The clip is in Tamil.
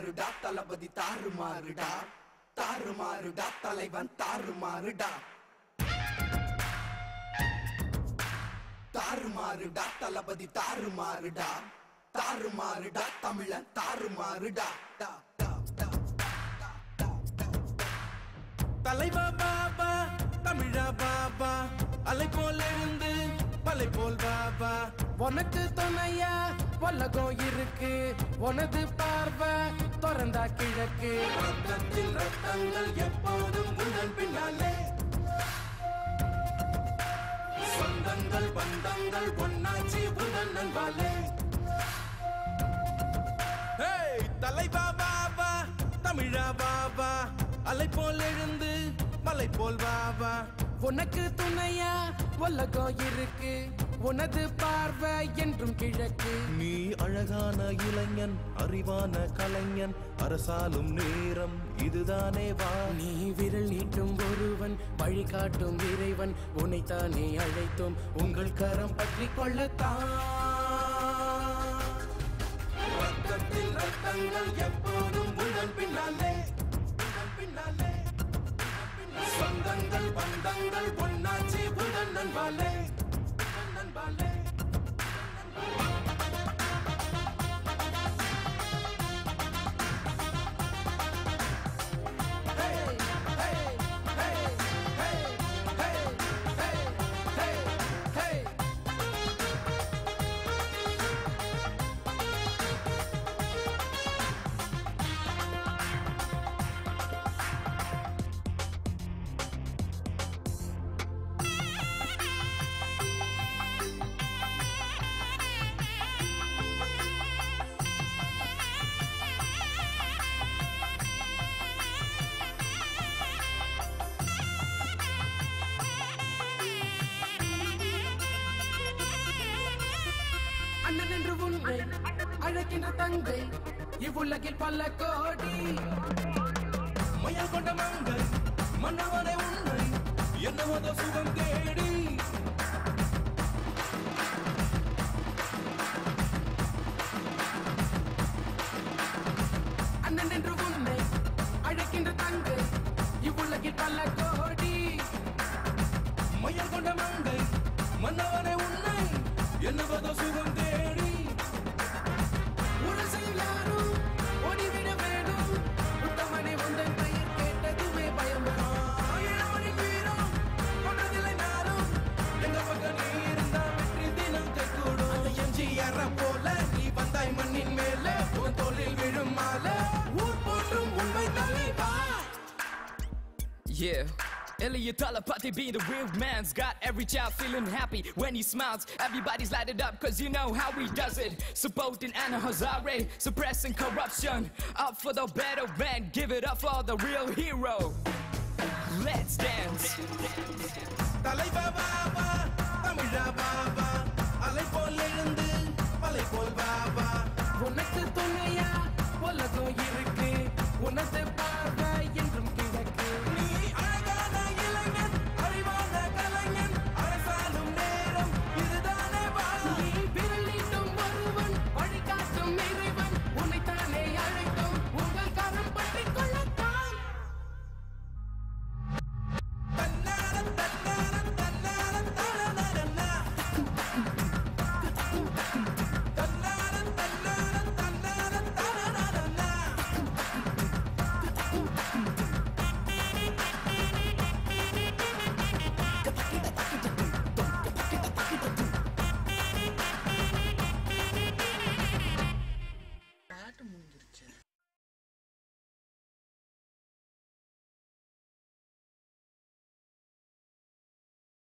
தாறுமாறுடா தளபதி தாறுமாறுடா தாறுமாறுடா தலைவன் தாறுமாறுடா தாறுமாறுடா தளபதி தாறுமாறுடா தாறுமாறுடா தமிழன் தாறுமாறுடா டா, டா, டா, டா, டா, டா. தலைவா பாபா தமிழா பாபா அலை போல் எழுந்து பலை போல் பாபா உனக்கு துணையா உலகம் இருக்கு உனது பார்வை திறந்தா கிழக்கு ரத்தத்தில் ரத்தங்கள் எப்போதும் உங்கள் பின்னாலே சொந்தங்கள் பந்தங்கள் ஒன்னாச்சி உங்கள் நண்பாலே ஹேய், தலைவா பாபா தமிழா பாபா அலை போல் எழுந்து மலை போல் பாபா உனக்கு துணையா உலகம் இருக்கு உனது பார்வை என்றும் கிழக்கு நீ அழகான இளைஞன் அறிவான கலைஞன் அரசாலும் நேரம் இதுதானே வா நீ விரல் நீட்டும் ஒருவன் வழிகாட்டும் இறைவன் உன்னைத்தானே அழைத்தோம் உங்கள் கரம் பற்றி கொள்ளத்தான் ரத்தத்தில் ரத்தங்கள் எப்போதும் உங்கள் பின்னாலே உங்கள் பின்னாலே சொந்தங்கள் பந்தங்கள் ஒன்னாச்சி உங்கள் நண்பாலே உங்கள் நண்பாலே அண்ணன் என்று உன்னை அழைக்கின்ற தங்கை இவ்வுலகில் பல கோடி மையல் கொண்ட மங்கள் மன்னவனை உன்னை என்னவதோ சுகம் தேடி அண்ணன் என்று உன்னை அழைக்கின்ற தங்கை இவ்வுலகில் பல கோடி மையல் கொண்ட மங்கை மன்னவனை உன்னை என்னவதோ சுகம் தேடி உரசில் யாரும் ஓடிவிட வேணும் உத்தமனை உந்தன் பெயர் கேட்டதுமே பயம் ஆயிரமணி வீரம் கொண்டதில்லை நானும் எங்க பக்கம் நீ இருந்தா வெற்றி தினம் கைகூடும் அந்த எம்ஜிஆர் போல நீ வந்தாய் மண்ணின் மேல உன் தோளில் விழும் மாலை ஊர் போற்றும் உண்மை தலைவா Yeah. Elliot Talapati being the real man's got every child feeling happy when he smiles. Everybody's lighted up cause you know how he does it. Supporting Anna Hazare, suppressing corruption. Up for the better man, give it up for the real hero. Let's dance. தலைவா பாபா தமிழா பாபா